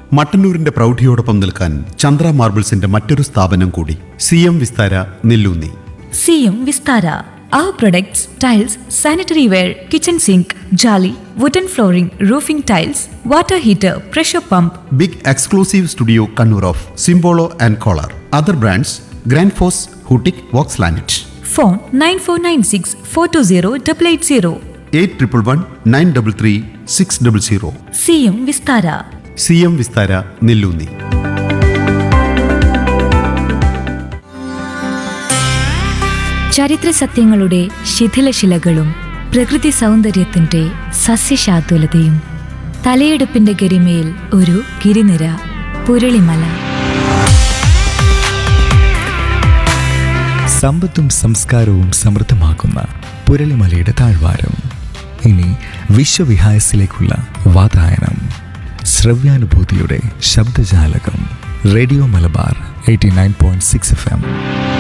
മട്ടന്നൂരിന്റെ പ്രൗഢിയോടൊപ്പം നിൽക്കാൻ ചന്ദ്ര മാർബിൾസിന്റെ മറ്റൊരു സ്ഥാപനം കൂടി സി എം വിസ്താര നെല്ലൂന്നി സിയും Vistara Our products, tiles, sanitary ware, kitchen sink, jolly, wooden flooring, roofing tiles, water heater, pressure pump, big exclusive studio Kannur of Simpolo and Kohler other brands Grundfos ഹൂട്ടിക് വോക്സ് ലാനറ്റ് phone 9496 420 880. Eight triple one nine double three six double zero സിയും Vistara C M Vistara Nelloonni ചരിത്ര സത്യങ്ങളുടെ ശിഥിലശിലകളും പ്രകൃതി സൗന്ദര്യത്തിന്റെ സസ്യശാതുലതയും തലയെടുപ്പിന്റെ ഗരിമയിൽ ഒരു ഗിരിനിര പുരളിമല സമ്പത്തും സംസ്കാരവും സമൃദ്ധമാക്കുന്ന പുരളിമലയുടെ താഴ്വാരം ഇനി വിശ്വവിഹായസിലേക്കുള്ള വാതായനം ശ്രവ്യാനുഭൂതിയുടെ ശബ്ദജാലകം radio Malabar eighty nine point six F M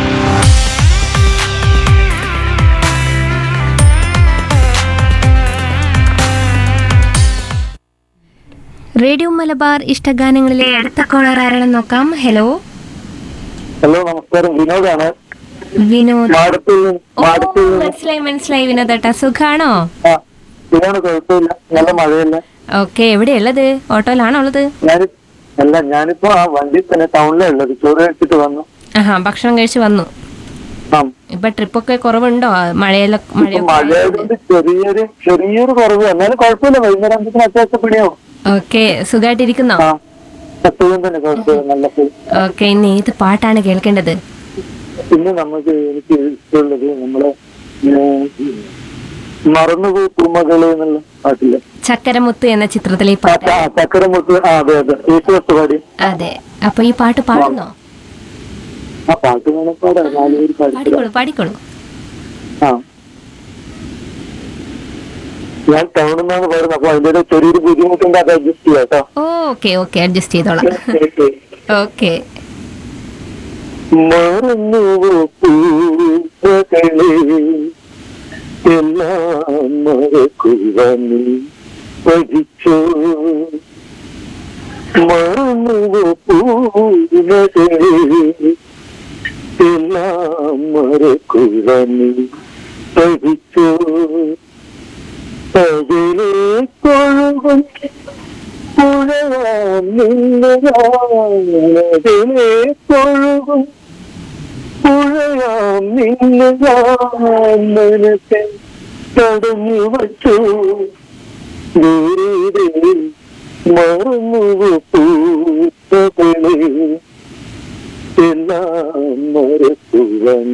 radio Malabar ഇഷ്ടഗാനങ്ങളിലെ അടുത്ത കോളർ ആരാണെന്ന് നോക്കാം ഹലോ ഹലോ നമസ്കാരം വിനോദാണ് വിനോദ് മാടത്തിൽ ഓ മാടത്തിൽ മനസ്സിലായി മനസ്സിലായി വിനോദേട്ടാ സുഖാണോ ആ ഇതിനാണ് കുഴപ്പമില്ല നല്ല മഴയല്ല ഓക്കെ എവിടെയുള്ളത് ഓട്ടോയിലാണോ ഉള്ളത് ഞാൻ അല്ല ഞാനിപ്പോ ആ വണ്ടി തന്നെ ടൗണിലാണ് ഉള്ളത് ചോറ് കഴിച്ചിട്ട് വന്നു ആഹാ ഭക്ഷണം കഴിച്ച് വന്നു ആ ഇപ്പൊ ട്രിപ്പൊക്കെ കുറവുണ്ടോ ആ, മഴയെല്ലാം ഇപ്പൊ മഴയൊക്കെ മഴയായതുകൊണ്ട് ചെറിയൊരു ചെറിയൊരു കുറവ് എന്നാലും കുഴപ്പമില്ല വൈകുന്നേരം ആകുമ്പോഴത്തേന് അത്യാവശ്യം പിടിയാവും ഓക്കെ സുഖമായിട്ടിരിക്കുന്നോ ആ അസുഖം തന്നെ കുഴപ്പമില്ല നല്ല സുഖം. ഓക്കെ ഇന്ന് ഏത് പാട്ടാണ് കേൾക്കേണ്ടത് പിന്നെ നമുക്ക് എനിക്ക് ഇഷ്ടമുള്ളത് നമ്മളെ ഉം, മറന്നുപോയി പൂമകള് എന്നുള്ള പാട്ടില്ലേ ചക്കരമുത്ത് എന്ന ചിത്രത്തിലെ ഈ ആ, പാട്ട് ആ, ചക്കരമുത്ത് ആ അതെ അതെ യേശുദാസ് പാടി അതെ അപ്പൊ ഈ പാട്ട് പാടുന്നോ ആ പാട്ട് വേണം പാടാം നാലുപേര് പാടിത്തരാം പാടിക്കോളൂ പാടിക്കോളൂ ആ ഞാൻ ടൗണിൽ നിന്നാണ് പറയുന്നത് അപ്പൊ അതിന്റെ ചെറിയൊരു ബുദ്ധിമുട്ടുണ്ട് അത് അഡ്ജസ്റ്റ് ചെയ്യാം കേട്ടോ ഓക്കെ ഓക്കെ അഡ്ജസ്റ്റ് ചെയ്തോളാം ഓക്കെ മറന്നുവോ പൂക്കളെ എല്ലാം മറക്കുവാനി പഠിച്ചോ മറന്നുവോ പൂക്കളെ എല്ലാം മറക്കുവാനി പഠിച്ചോ പകലെ കൊഴുകും പുഴയാം നിന്നതിലെ കൊഴുകും പുഴയാം നിന്നതാം മനത്തെ തടഞ്ഞു വച്ചു ദൂരെ മറന്നു പൂത്തകളെ എല്ലാം മറക്കുവാൻ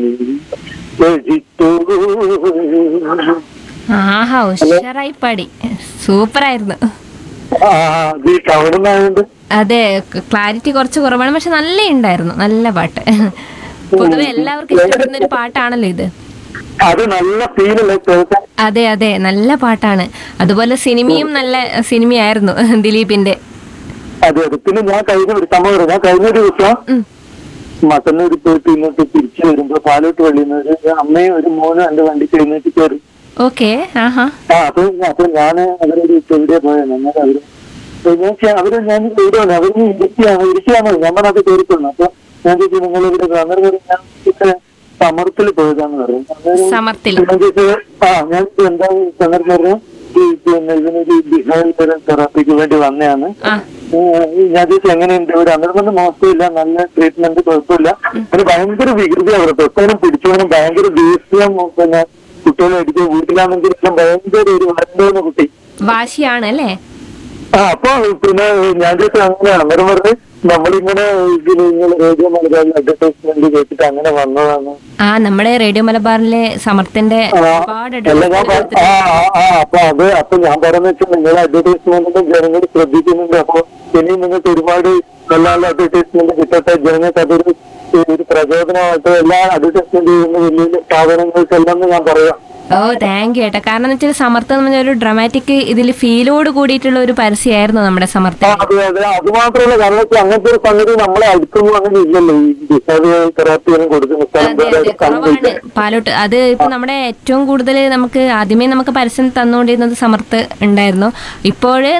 പഠിത്തോ ആഹാ ഉഷാറായി പാടി സൂപ്പറായിരുന്നു ആ അത് ഈ ടൗണിലായതുകൊണ്ട് അതെ ക്ലാരിറ്റി കുറച്ച് കുറവാണ് പക്ഷെ നല്ല ഉണ്ടായിരുന്നു നല്ല പാട്ട് പൊതുവെ എല്ലാവർക്കും ഇഷ്ടപ്പെടുന്ന ഒരു പാട്ടാണല്ലോ ഇത് അത് നല്ല ഫീലല്ലേ കേൾക്കാൻ അതെ അതെ നല്ല പാട്ടാണ് അതുപോലെ സിനിമയും നല്ല സിനിമയായിരുന്നു ദിലീപിന്റെ അതെ അതെ പിന്നെ ഞാൻ കഴിഞ്ഞ ഒരു സംഭവം ഞാൻ കഴിഞ്ഞ ഒരു ദിവസം ഉം. മട്ടന്നൂർ പോയിട്ട് ഇങ്ങോട്ട് തിരിച്ചു വരുമ്പോ പാലോട്ട് പള്ളിയിൽ നിന്ന് ഒരു അമ്മയും ഒരു മോനും എന്റെ വണ്ടിക്ക് എഴുന്നേറ്റ് കയറി ഓക്കെ ആഹാ ആ അപ്പൊ അപ്പൊ ഞാൻ അവരൊരു എവിടെയാ പോയത് എന്നാൽ അവര് അപ്പൊ ഞാൻ ചെ- അവര് ഞാൻ എവിടെയാണ് അവര് ഇരിക്കുകയാണ് ഇരിക്കുകയാണോ ഞാൻ പറഞ്ഞത് കയറിക്കൊള്ളു അപ്പൊ ഞാൻ ചോദിച്ചു നിങ്ങൾ ഇവിടെ അന്നേരം പറയും, ഞാൻ ഇവിടെ സമർത്തിൽ പോയതാന്ന് പറയും അന്നേരം സമർത്തിൽ ഞാൻ ചോദിച്ചത് ആ ഞാൻ എന്താ സന്ദർഭം പറഞ്ഞു ഈ പിന്നെ ഇതിനൊരു ബിഹേവിയറൽ തെറാപ്പിക്ക് വേണ്ടി വന്നതാണ് ആ ഏഹ് ഞാൻ ചോദിച്ചു എങ്ങനെയുണ്ട് ഇവിടെ അന്നേരം കൊണ്ട് മോശമില്ല നല്ല ട്രീറ്റ്മെന്റ് കുഴപ്പമില്ല പിന്നെ ഭയങ്കര വികൃതി അവിടെ തൊട്ടവനും പിടിച്ചവനും ഭയങ്കര ദേഷ്യം പിന്നെ കുട്ടികളെ അടിക്കുക വീട്ടിലാണെങ്കിൽ എല്ലാം ഭയങ്കര ഒരു വരണ്ടോന്ന് കുട്ടി വാശിയാണ് അല്ലേ ആ അപ്പൊ പിന്നെ ഞാൻ ചോദിച്ചു അങ്ങനെയാണ് അന്നേരം പറഞ്ഞ് നമ്മളിങ്ങനെ ഇതിന് ഇങ്ങനെ റേഡിയോ മലയാളം അഡ്വർടൈസ്മെന്റ് കേട്ടിട്ട് അങ്ങനെ വന്നതാണ് ആ നമ്മുടെ റേഡിയോ മലബാറിലെ സമർത്ഥന്റെ ആ, ഒരുപാട് അല്ല ഞാൻ പ- advertisement ആ ആ, ആ അപ്പൊ അത് അപ്പൊ ഞാൻ പറയുന്ന വെച്ചാൽ നിങ്ങൾ അഡ്വർടൈസ്മെന്റിന്റെ ജനങ്ങൾ ശ്രദ്ധിക്കുന്നുണ്ട് അപ്പൊ ഇനി നിങ്ങൾക്ക് ഒരുപാട് നല്ല നല്ല അഡ്വർടൈസ്മെന്റ് കിട്ടട്ടെ ജനങ്ങൾക്ക് അതൊരു ഒരു പ്രചോദനമായിട്ട് എല്ലാ അഡ്വർടൈസ്മെന്റ് ചെയ്യുന്ന വലിയ വലിയ സ്ഥാപനങ്ങൾക്കെല്ലാം ഞാൻ പറയാം ഓ താങ്ക് യു ഏട്ടാ കാരണം എന്ന് വെച്ചാൽ സമർത്ഥ എന്ന് പറഞ്ഞ ഒരു ഡ്രമാറ്റിക് ഇതിൽ ഫീലോട് കൂടിയിട്ടുള്ള ഒരു പരസ്യമായിരുന്നു നമ്മുടെ സമർത്ഥ ആ, അതെ അതെ അത് മാത്രമല്ല കാരണം വെച്ചാൽ അങ്ങനത്തെ ഒരു സംഗതി നമ്മളെ അടുത്തൊന്നും അങ്ങനെ ഇല്ലല്ലോ ഈ ഡിസൈഡ് തെറാപ്പി ഒന്നും കൊടുക്കുന്ന സ്ഥലം അതെ വേറെ അതെ കുറവാണ് പാലോട്ട് അത് ഇപ്പൊ നമ്മുടെ ഏറ്റവും കൂടുതൽ നമുക്ക് ആദ്യമേ നമുക്ക് പരസ്യം തന്നുകൊണ്ടിരുന്നത് സമർത്ത് ഉണ്ടായിരുന്നു ഇപ്പോൾ